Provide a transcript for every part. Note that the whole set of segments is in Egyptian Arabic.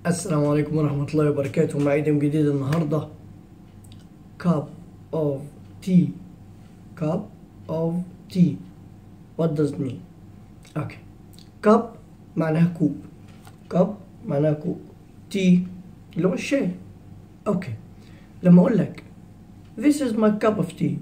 السلام عليكم ورحمة الله وبركاته مع ايدم جديد النهاردة cup of tea cup of tea what does it mean okay cup معناها كوب cup معناها كوب tea اللي هو الشاي اوكي لما اقول لك this is my cup of tea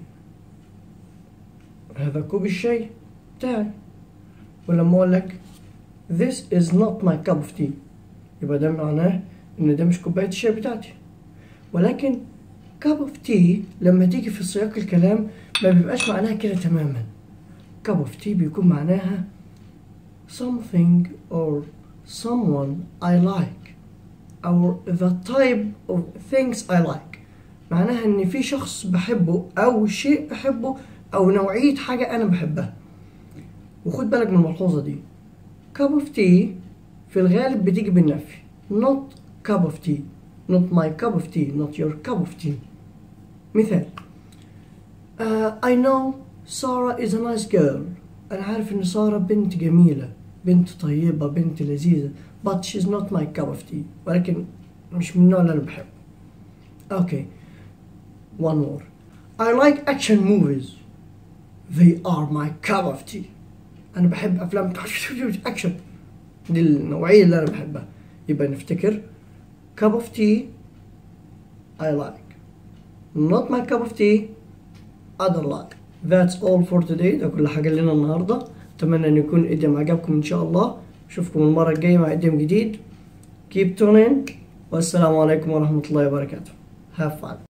هذا كوب الشاي بتاعي ولما اقول لك this is not my cup of tea يبقى ده معناه ان ده مش كوبايه الشاي بتاعتي ولكن cup of tea لما تيجي في سياق الكلام ما بيبقاش معناها كده تماما cup of tea بيكون معناها something or someone I like or the type of things I like معناها ان في شخص بحبه او شيء بحبه او نوعية حاجة انا بحبها وخد بالك من الملحوظة دي cup of tea في الغالب بتيجي بالنفي not cup of tea not my cup of tea not your cup of tea مثال uh, I know Sarah is a nice girl أنا عارف إن سارة بنت جميلة بنت طيبة بنت لذيذة but she's not my cup of tea ولكن مش من النوع اللي أنا بحبه okay one more I like action movies they are my cup of tea أنا بحب أفلام أكشن دي النوعية اللي أنا بحبها يبقى نفتكر cup of tea I like not my cup of tea I don't like that's all for today ده كل حاجة لنا النهاردة أتمنى أن يكون إدم عجبكم إن شاء الله أشوفكم المرة الجاية مع إدم جديد keep tuning والسلام عليكم ورحمة الله وبركاته have fun